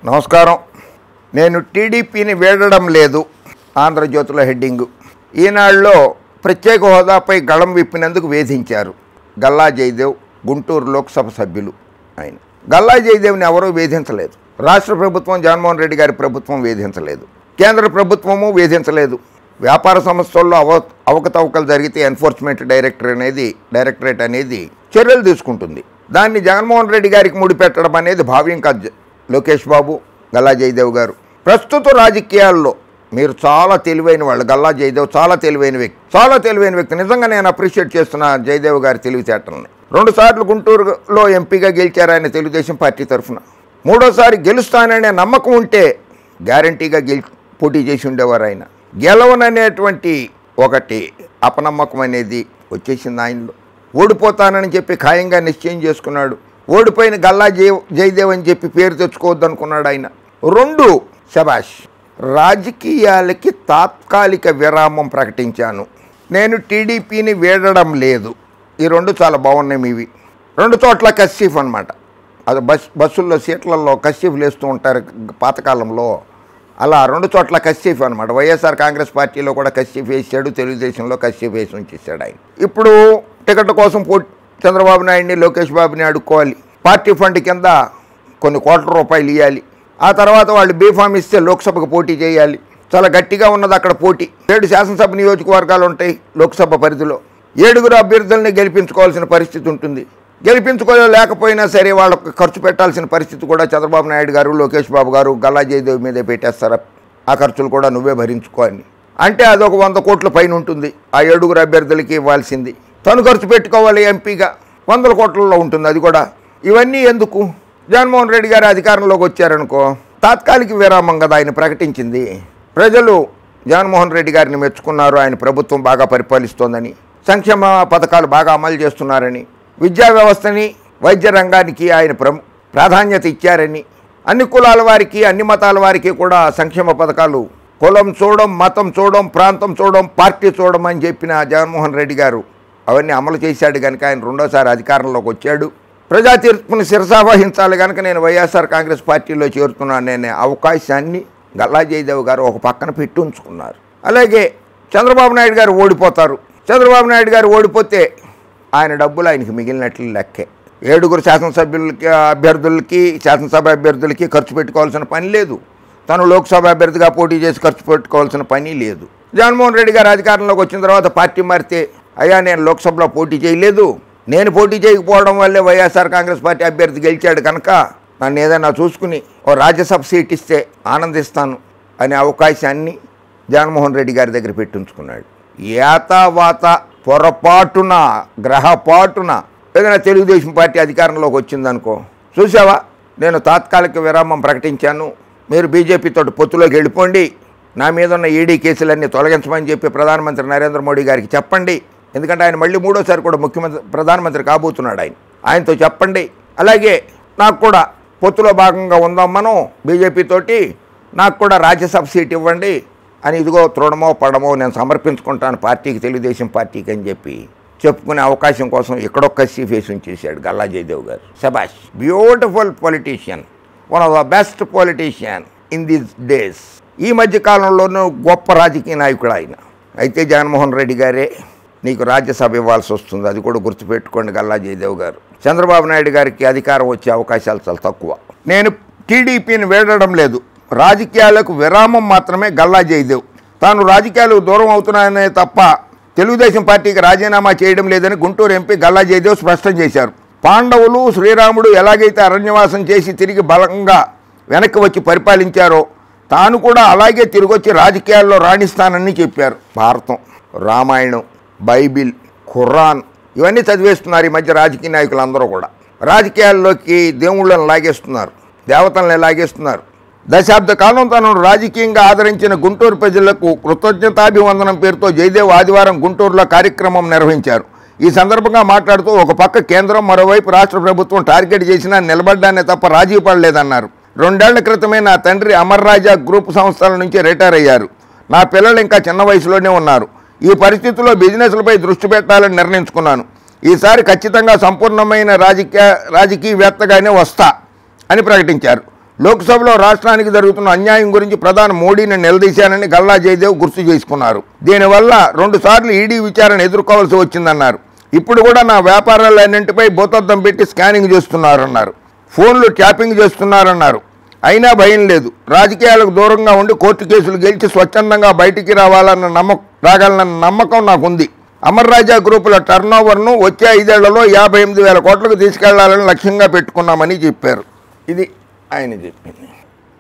నమస్కారం నేను టీడీపీని వీడడం లేదు ఆంధ్రజ్యోతిలో హెడ్డింగు ఈనాడులో ప్రత్యేక హోదాపై గళం విప్పినందుకు వేధించారు గల్లా జయదేవ్ గుంటూరు లోక్సభ సభ్యులు ఆయన గల్లా జయదేవ్ని ఎవరూ వేధించలేదు రాష్ట్ర ప్రభుత్వం జగన్మోహన్ రెడ్డి గారి ప్రభుత్వం వేధించలేదు కేంద్ర ప్రభుత్వము వేధించలేదు వ్యాపార సంస్థల్లో అవ అవకతవకలు జరిగితే ఎన్ఫోర్స్మెంట్ డైరెక్టర్ అనేది డైరెక్టరేట్ అనేది చర్యలు తీసుకుంటుంది దాన్ని జగన్మోహన్ రెడ్డి గారికి ముడిపెట్టడం అనేది భావ్యం కాదు జ- లోకేష్ బాబు గల్లా జయదేవ్ గారు ప్రస్తుత రాజకీయాల్లో మీరు చాలా తెలివైన వాళ్ళు గల్లా జయదేవ్ చాలా తెలివైన వ్యక్తి చాలా తెలివైన వ్యక్తి నిజంగా నేను అప్రిషియేట్ చేస్తున్న జయదేవ్ గారి తెలివితేటలని రెండు సార్లు గుంటూరులో ఎంపీగా గెలిచారు ఆయన తెలుగుదేశం పార్టీ తరఫున మూడోసారి గెలుస్తాననే నమ్మకం ఉంటే గ్యారంటీగా గెలి పోటీ చేసి ఉండేవారు ఆయన గెలవననేటువంటి ఒకటి అపనమ్మకం అనేది వచ్చేసింది ఆయనలో ఓడిపోతానని చెప్పి ఖాయంగా నిశ్చయం చేసుకున్నాడు ఓడిపోయిన గల్లా జయ జయదేవ్ అని చెప్పి పేరు తెచ్చుకోవద్దు అనుకున్నాడు ఆయన రెండు శబాష్ రాజకీయాలకి తాత్కాలిక విరామం ప్రకటించాను నేను టీడీపీని వీడడం లేదు ఈ రెండు చాలా బాగున్నాయి మీవి రెండు చోట్ల కస్సీఫ్ అనమాట అది బస్ బస్సుల్లో సీట్లలో కస్సీఫ్లు వేస్తూ ఉంటారు పాతకాలంలో అలా రెండు చోట్ల కస్సీఫ్ అనమాట వైఎస్ఆర్ కాంగ్రెస్ పార్టీలో కూడా కస్సీఫ్ వేసాడు తెలుగుదేశంలో కస్సీఫ్ వేసి ఉంచేసాడు ఆయన ఇప్పుడు టికెట్ కోసం పో చంద్రబాబు నాయుడిని లోకేష్ బాబుని అడుక్కోవాలి పార్టీ ఫండ్ కింద కొన్ని కోట్ల రూపాయలు ఇవ్వాలి ఆ తర్వాత వాళ్ళు బీఫామ్ ఇస్తే లోక్సభకు పోటీ చేయాలి చాలా గట్టిగా ఉన్నది అక్కడ పోటీ ఏడు శాసనసభ నియోజకవర్గాలు ఉంటాయి లోక్సభ పరిధిలో ఏడుగురు అభ్యర్థుల్ని గెలిపించుకోవాల్సిన పరిస్థితి ఉంటుంది గెలిపించుకోలేకపోయినా సరే వాళ్ళకు ఖర్చు పెట్టాల్సిన పరిస్థితి కూడా చంద్రబాబు నాయుడు గారు లోకేష్ బాబు గారు గల్లా జయదేవ్ మీదే పెట్టేస్తారు ఆ ఖర్చులు కూడా నువ్వే భరించుకో అని అంటే అదొక వంద కోట్ల పైన ఉంటుంది ఆ ఏడుగురు అభ్యర్థులకి ఇవ్వాల్సింది తను ఖర్చు పెట్టుకోవాలి ఎంపీగా వందల కోట్లలో ఉంటుంది అది కూడా ఇవన్నీ ఎందుకు జగన్మోహన్ రెడ్డి గారు అధికారంలోకి వచ్చారనుకో తాత్కాలిక విరామం కదా ఆయన ప్రకటించింది ప్రజలు జగన్మోహన్ రెడ్డి గారిని మెచ్చుకున్నారు ఆయన ప్రభుత్వం బాగా పరిపాలిస్తోందని సంక్షేమ పథకాలు బాగా అమలు చేస్తున్నారని విద్యా వ్యవస్థని వైద్య రంగానికి ఆయన ప్ర ప్రాధాన్యత ఇచ్చారని అన్ని కులాల వారికి అన్ని మతాల వారికి కూడా సంక్షేమ పథకాలు కులం చూడడం మతం చూడడం ప్రాంతం చూడడం పార్టీ చూడడం అని చెప్పిన జగన్మోహన్ రెడ్డి గారు అవన్నీ అమలు చేశాడు కనుక ఆయన రెండోసారి అధికారంలోకి వచ్చాడు ప్రజా తీర్పుని శిరసావహించాలి కనుక నేను వైఎస్ఆర్ కాంగ్రెస్ పార్టీలో చేరుతున్నాను అనే అవకాశాన్ని గల్లా జయదేవ్ గారు ఒక పక్కన పెట్టి ఉంచుకున్నారు అలాగే చంద్రబాబు నాయుడు గారు ఓడిపోతారు చంద్రబాబు నాయుడు గారు ఓడిపోతే ఆయన డబ్బులు ఆయనకి మిగిలినట్లు లెక్కే ఏడుగురు శాసనసభ్యులకి అభ్యర్థులకి శాసనసభ అభ్యర్థులకి ఖర్చు పెట్టుకోవాల్సిన పని లేదు తను లోక్సభ అభ్యర్థిగా పోటీ చేసి ఖర్చు పెట్టుకోవాల్సిన పని లేదు జగన్మోహన్ రెడ్డి గారు అధికారంలోకి వచ్చిన తర్వాత పార్టీ మారితే అయ్యా నేను లోక్సభలో పోటీ చేయలేదు నేను పోటీ చేయకపోవడం వల్లే వైఎస్ఆర్ కాంగ్రెస్ పార్టీ అభ్యర్థి గెలిచాడు కనుక నన్ను ఏదైనా చూసుకుని ఓ రాజ్యసభ సీట్ ఇస్తే ఆనందిస్తాను అనే అవకాశాన్ని జగన్మోహన్ రెడ్డి గారి దగ్గర పెట్టించుకున్నాడు ఏతావాత పొరపాటున గ్రహపాటున ఏదైనా తెలుగుదేశం పార్టీ అధికారంలోకి వచ్చిందనుకో చూసావా నేను తాత్కాలిక విరామం ప్రకటించాను మీరు బీజేపీతో పొత్తులోకి వెళ్ళిపోండి నా మీద ఉన్న ఈడీ కేసులన్నీ తొలగించమని చెప్పి ప్రధానమంత్రి నరేంద్ర మోడీ గారికి చెప్పండి ఎందుకంటే ఆయన మళ్ళీ మూడోసారి కూడా ముఖ్యమంత్రి ప్రధానమంత్రి కాబోతున్నాడు ఆయన ఆయనతో చెప్పండి అలాగే నాకు కూడా పొత్తులో భాగంగా ఉందాం మనం బీజేపీ తోటి నాకు కూడా రాజ్యసభ సీట్ ఇవ్వండి అని ఇదిగో తృణమో పడమో నేను సమర్పించుకుంటాను పార్టీకి తెలుగుదేశం పార్టీకి అని చెప్పి చెప్పుకునే అవకాశం కోసం ఎక్కడొక్క సీఫేస్ ఉంచేశాడు గల్లా జయదేవ్ గారు సబాష్ beautiful politician one of the best politician in these days ఈ మధ్య కాలంలోనూ గొప్ప రాజకీయ నాయకుడు ఆయన అయితే జగన్మోహన్ రెడ్డి గారే నీకు రాజ్యసభ ఇవ్వాల్సి వస్తుంది అది కూడా గుర్తుపెట్టుకోండి గల్లా జయదేవ్ గారు చంద్రబాబు నాయుడు గారికి అధికారం వచ్చే అవకాశాలు చాలా తక్కువ నేను టీడీపీని వేడడం లేదు రాజకీయాలకు విరామం మాత్రమే గల్లా జయదేవ్ తాను రాజకీయాలకు దూరం అవుతున్నాయనే తప్ప తెలుగుదేశం పార్టీకి రాజీనామా చేయడం లేదని గుంటూరు ఎంపీ గల్లా జయదేవ్ స్పష్టం చేశారు పాండవులు శ్రీరాముడు ఎలాగైతే అరణ్యవాసం చేసి తిరిగి బలంగా వెనక్కి వచ్చి పరిపాలించారో తాను కూడా అలాగే తిరిగి వచ్చి రాజకీయాల్లో రాణిస్తానని చెప్పారు భారతం రామాయణం బైబిల్ ఖురాన్ ఇవన్నీ చదివేస్తున్నారు ఈ మధ్య రాజకీయ నాయకులు అందరూ కూడా రాజకీయాల్లోకి దేవుళ్ళని లాగేస్తున్నారు దేవతల్ని లాగేస్తున్నారు దశాబ్ద కాలం తనను రాజకీయంగా ఆదరించిన గుంటూరు ప్రజలకు కృతజ్ఞతాభివందనం పేరుతో జయదేవ్ ఆదివారం గుంటూరులో కార్యక్రమం నిర్వహించారు ఈ సందర్భంగా మాట్లాడుతూ ఒక పక్క కేంద్రం మరోవైపు రాష్ట్ర ప్రభుత్వం టార్గెట్ చేసినా నిలబడ్డానే తప్ప రాజీ పడలేదన్నారు రెండేళ్ల క్రితమే నా తండ్రి అమర్ రాజా గ్రూప్ సంస్థల నుంచి రిటైర్ అయ్యారు నా పిల్లలు ఇంకా చిన్న వయసులోనే ఉన్నారు ఈ పరిస్థితుల్లో బిజినెస్లపై దృష్టి పెట్టాలని నిర్ణయించుకున్నాను ఈసారి ఖచ్చితంగా సంపూర్ణమైన రాజకీయ రాజకీయవేత్తగానే వస్తా అని ప్రకటించారు లోక్సభలో రాష్ట్రానికి జరుగుతున్న అన్యాయం గురించి ప్రధాని మోడీని నిలదీశానని గల్లా జయదేవ్ గుర్తు చేసుకున్నారు దీనివల్ల రెండుసార్లు ఈడీ విచారణ ఎదుర్కోవాల్సి వచ్చిందన్నారు ఇప్పుడు కూడా నా వ్యాపారాలన్నింటిపై భూతద్దం పెట్టి స్కానింగ్ చేస్తున్నారన్నారు ఫోన్లు ట్యాపింగ్ చేస్తున్నారన్నారు అయినా భయం లేదు రాజకీయాలకు దూరంగా ఉండి కోర్టు కేసులు గెలిచి స్వచ్ఛందంగా బయటికి రావాలన్న నమ్మకం రాగలన్న నమ్మకం నాకుంది అమర్ రాజా గ్రూపుల టర్న్ ఓవర్ను వచ్చే ఐదేళ్లలో యాభై ఎనిమిది వేల కోట్లకు తీసుకెళ్లాలని లక్ష్యంగా పెట్టుకున్నామని చెప్పారు ఇది ఆయన చెప్పింది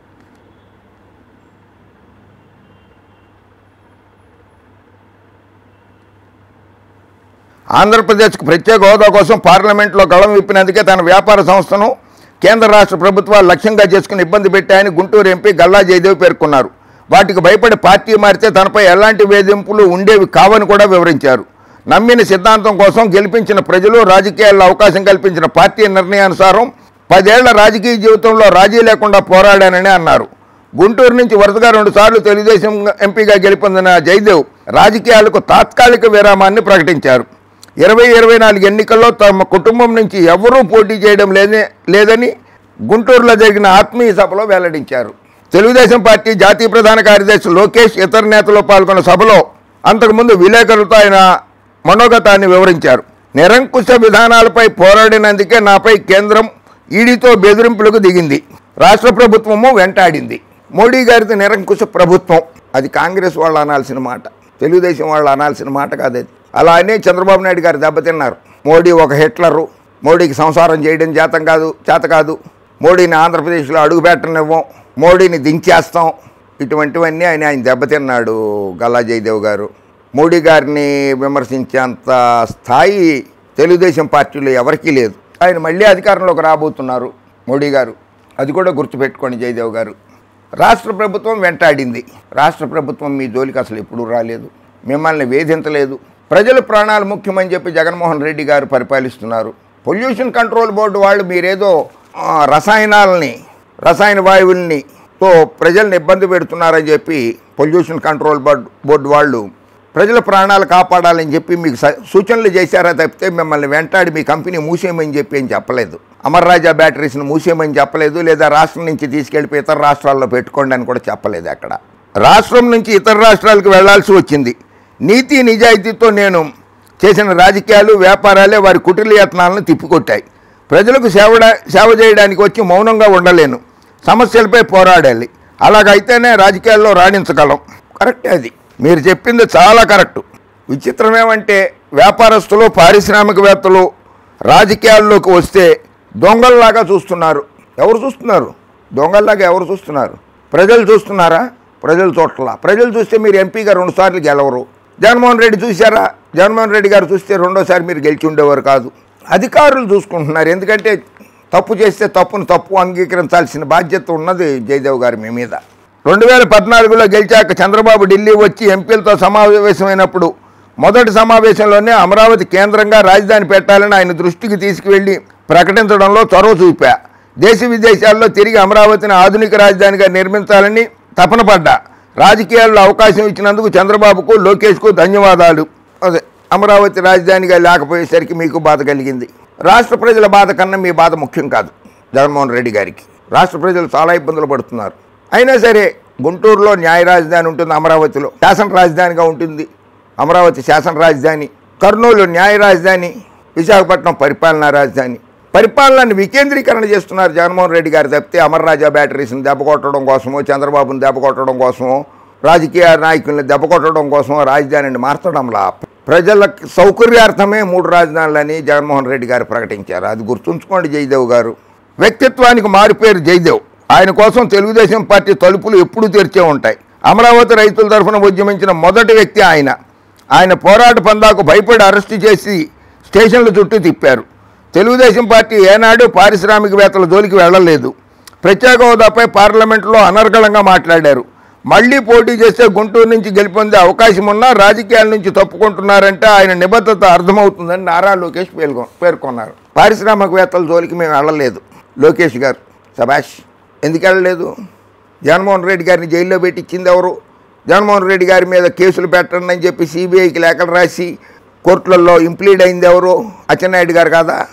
ఆంధ్రప్రదేశ్కు ప్రత్యేక హోదా కోసం పార్లమెంట్లో గళం విప్పినందుకే తన వ్యాపార సంస్థను కేంద్ర రాష్ట్ర ప్రభుత్వాలు లక్ష్యంగా చేసుకుని ఇబ్బంది పెట్టాయని గుంటూరు ఎంపీ గల్లా జయదేవ్ పేర్కొన్నారు వాటికి భయపడి పార్టీ మారితే తనపై ఎలాంటి వేధింపులు ఉండేవి కావని కూడా వివరించారు నమ్మిన సిద్ధాంతం కోసం గెలిపించిన ప్రజలు రాజకీయాల్లో అవకాశం కల్పించిన పార్టీ నిర్ణయానుసారం పదేళ్ల రాజకీయ జీవితంలో రాజీ లేకుండా పోరాడానని అన్నారు గుంటూరు నుంచి వరుసగా రెండుసార్లు తెలుగుదేశం ఎంపీగా గెలుపొందిన జయదేవ్ రాజకీయాలకు తాత్కాలిక విరామాన్ని ప్రకటించారు ఇరవై ఇరవై నాలుగు ఎన్నికల్లో తమ కుటుంబం నుంచి ఎవరూ పోటీ చేయడం లేదే లేదని గుంటూరులో జరిగిన ఆత్మీయ సభలో వెల్లడించారు తెలుగుదేశం పార్టీ జాతీయ ప్రధాన కార్యదర్శి లోకేష్ ఇతర నేతలు పాల్గొన్న సభలో అంతకుముందు విలేకరులతో ఆయన మనోగతాన్ని వివరించారు నిరంకుశ విధానాలపై పోరాడినందుకే నాపై కేంద్రం ఈడీతో బెదిరింపులకు దిగింది రాష్ట్ర ప్రభుత్వము వెంటాడింది మోడీ గారిది నిరంకుశ ప్రభుత్వం అది కాంగ్రెస్ వాళ్ళు అనాల్సిన మాట తెలుగుదేశం వాళ్ళు అనాల్సిన మాట కాదు అది అలా అనే చంద్రబాబు నాయుడు గారు దెబ్బతిన్నారు మోడీ ఒక హిట్లరు మోడీకి సంసారం చేయడం చేతం కాదు చేత కాదు మోడీని ఆంధ్రప్రదేశ్లో అడుగు పెట్టనివ్వం మోడీని దించేస్తాం ఇటువంటివన్నీ ఆయన ఆయన దెబ్బతిన్నాడు గల్లా జయదేవ్ గారు మోడీ గారిని విమర్శించేంత స్థాయి తెలుగుదేశం పార్టీలో ఎవరికీ లేదు ఆయన మళ్ళీ అధికారంలోకి రాబోతున్నారు మోడీ గారు అది కూడా గుర్తుపెట్టుకోండి జయదేవ్ గారు రాష్ట్ర ప్రభుత్వం వెంటాడింది రాష్ట్ర ప్రభుత్వం మీ జోలికి అసలు ఎప్పుడూ రాలేదు మిమ్మల్ని వేధించలేదు ప్రజల ప్రాణాలు ముఖ్యమని చెప్పి జగన్మోహన్ రెడ్డి గారు పరిపాలిస్తున్నారు పొల్యూషన్ కంట్రోల్ బోర్డు వాళ్ళు మీరేదో ఆ, రసాయనాలని రసాయన వాయువుల్ని తో ప్రజల్ని ఇబ్బంది పెడుతున్నారని చెప్పి పొల్యూషన్ కంట్రోల్ బోర్డు బోర్డు వాళ్ళు ప్రజల ప్రాణాలు కాపాడాలని చెప్పి మీకు స- సూచనలు చేశారా తప్పితే మిమ్మల్ని వెంటాడి మీ కంపెనీ మూసేయమని చెప్పి ఏం చెప్పలేదు అమర్ రాజా బ్యాటరీస్ని మూసేయమని చెప్పలేదు లేదా రాష్ట్రం నుంచి తీసుకెళ్ళిపోయి ఇతర రాష్ట్రాల్లో పెట్టుకోండి అని కూడా చెప్పలేదు అక్కడ రాష్ట్రం నుంచి ఇతర రాష్ట్రాలకు వెళ్లాల్సి వచ్చింది నీతి నిజాయితీతో నేను చేసిన రాజకీయాలు వ్యాపారాలే వారి కుటిల యత్నాలను తిప్పికొట్టాయి ప్రజలకు సేవ సేవ చేయడానికి వచ్చి మౌనంగా ఉండలేను సమస్యలపై పోరాడాలి అలాగైతేనే రాజకీయాల్లో రాణించగలం కరెక్టే అది మీరు చెప్పింది చాలా కరెక్టు విచిత్రం ఏమంటే వ్యాపారస్తులు పారిశ్రామికవేత్తలు రాజకీయాల్లోకి వస్తే దొంగల్లాగా చూస్తున్నారు ఎవరు చూస్తున్నారు దొంగల్లాగా ఎవరు చూస్తున్నారు ప్రజలు చూస్తున్నారా ప్రజలు చూడట్లా ప్రజలు చూస్తే మీరు ఎంపీగా రెండుసార్లు గెలవరు జగన్మోహన్ రెడ్డి చూశారా జగన్మోహన్ రెడ్డి గారు చూస్తే రెండోసారి మీరు గెలిచి ఉండేవారు కాదు అధికారులు చూసుకుంటున్నారు ఎందుకంటే తప్పు చేస్తే తప్పును తప్పు అంగీకరించాల్సిన బాధ్యత ఉన్నది జయదేవ్ గారి మీ మీద రెండు వేల పద్నాలుగులో గెలిచాక చంద్రబాబు ఢిల్లీ వచ్చి ఎంపీలతో సమావేశమైనప్పుడు మొదటి సమావేశంలోనే అమరావతి కేంద్రంగా రాజధాని పెట్టాలని ఆయన దృష్టికి తీసుకువెళ్ళి ప్రకటించడంలో చొరవ చూపా దేశ విదేశాల్లో తిరిగి అమరావతిని ఆధునిక రాజధానిగా నిర్మించాలని తపన పడ్డా రాజకీయాల్లో అవకాశం ఇచ్చినందుకు చంద్రబాబుకు లోకేష్కు ధన్యవాదాలు అదే అమరావతి రాజధానిగా లేకపోయేసరికి మీకు బాధ కలిగింది రాష్ట్ర ప్రజల బాధ కన్నా మీ బాధ ముఖ్యం కాదు జగన్మోహన్ రెడ్డి గారికి రాష్ట్ర ప్రజలు చాలా ఇబ్బందులు పడుతున్నారు అయినా సరే గుంటూరులో న్యాయ రాజధాని ఉంటుంది అమరావతిలో శాసన రాజధానిగా ఉంటుంది అమరావతి శాసన రాజధాని కర్నూలు న్యాయ రాజధాని విశాఖపట్నం పరిపాలనా రాజధాని పరిపాలనని వికేంద్రీకరణ చేస్తున్నారు జగన్మోహన్ రెడ్డి గారు తప్పితే అమర్ రాజా బ్యాటరీస్ని దెబ్బకొట్టడం కోసమో చంద్రబాబుని దెబ్బకొట్టడం కోసమో రాజకీయ నాయకుల్ని దెబ్బకొట్టడం కోసమో రాజధానిని మార్చడంలా ప్రజల సౌకర్యార్థమే మూడు రాజధానులని జగన్మోహన్ రెడ్డి గారు ప్రకటించారు అది గుర్తుంచుకోండి జయదేవ్ గారు వ్యక్తిత్వానికి మారిపేరు జయదేవ్ ఆయన కోసం తెలుగుదేశం పార్టీ తలుపులు ఎప్పుడూ తెరిచే ఉంటాయి అమరావతి రైతుల తరఫున ఉద్యమించిన మొదటి వ్యక్తి ఆయన ఆయన పోరాట పందాకు భయపడి అరెస్టు చేసి స్టేషన్ల చుట్టూ తిప్పారు తెలుగుదేశం పార్టీ ఏనాడు పారిశ్రామికవేత్తల జోలికి వెళ్ళలేదు ప్రత్యేక హోదాపై పార్లమెంట్లో అనర్గళంగా మాట్లాడారు మళ్ళీ పోటీ చేస్తే గుంటూరు నుంచి గెలుపొందే అవకాశం ఉన్నా రాజకీయాల నుంచి తప్పుకుంటున్నారంటే ఆయన నిబద్ధత అర్థమవుతుందని నారా లోకేష్ పేర్కొ పేర్కొన్నారు పారిశ్రామికవేత్తల జోలికి మేము వెళ్ళలేదు లోకేష్ గారు సభాష్ ఎందుకు వెళ్ళలేదు జగన్మోహన్ రెడ్డి గారిని జైల్లో పెట్టించింది ఎవరు జగన్మోహన్ రెడ్డి గారి మీద కేసులు పెట్టండి అని చెప్పి సిబిఐకి లేఖలు రాసి కోర్టులలో ఇంప్లీడ్ అయింది ఎవరు అచ్చెన్నాయుడు గారు కాదా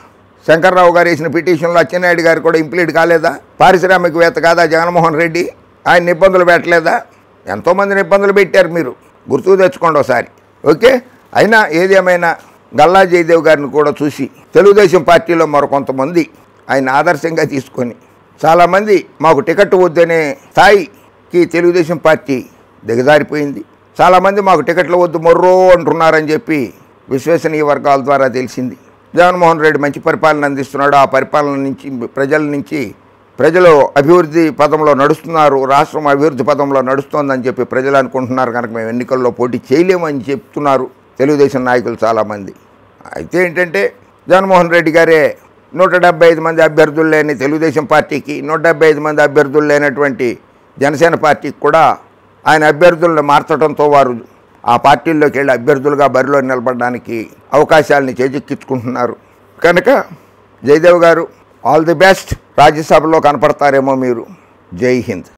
శంకర్రావు గారు వేసిన పిటిషన్లో అచ్చెన్నాయుడు గారు కూడా ఇంప్లీట్ కాలేదా పారిశ్రామికవేత్త కాదా జగన్మోహన్ రెడ్డి ఆయన ఇబ్బందులు పెట్టలేదా ఎంతోమందిని ఇబ్బందులు పెట్టారు మీరు గుర్తుకు తెచ్చుకోండి ఒకసారి ఓకే అయినా ఏది ఏమైనా గల్లా జయదేవ్ గారిని కూడా చూసి తెలుగుదేశం పార్టీలో మరో కొంతమంది ఆయన ఆదర్శంగా తీసుకొని చాలామంది మాకు టికెట్ వద్దనే స్థాయికి తెలుగుదేశం పార్టీ దిగజారిపోయింది చాలామంది మాకు టికెట్లు వద్దు మొర్రో అంటున్నారని చెప్పి విశ్వసనీయ వర్గాల ద్వారా తెలిసింది జగన్మోహన్ రెడ్డి మంచి పరిపాలన అందిస్తున్నాడు ఆ పరిపాలన నుంచి ప్రజల నుంచి ప్రజలు అభివృద్ధి పదంలో నడుస్తున్నారు రాష్ట్రం అభివృద్ధి పదంలో నడుస్తోందని చెప్పి ప్రజలు అనుకుంటున్నారు కనుక మేము ఎన్నికల్లో పోటీ చేయలేమని చెప్తున్నారు తెలుగుదేశం నాయకులు చాలామంది అయితే ఏంటంటే జగన్మోహన్ రెడ్డి గారే నూట డెబ్బై ఐదు మంది అభ్యర్థులు లేని తెలుగుదేశం పార్టీకి నూట డెబ్బై ఐదు మంది అభ్యర్థులు లేనటువంటి జనసేన పార్టీకి కూడా ఆయన అభ్యర్థులను మార్చడంతో వారు ఆ పార్టీల్లోకి వెళ్ళి అభ్యర్థులుగా బరిలో నిలబడడానికి అవకాశాలని చేజిక్కించుకుంటున్నారు కనుక జయదేవ్ గారు ఆల్ ది బెస్ట్ రాజ్యసభలో కనపడతారేమో మీరు జై హింద్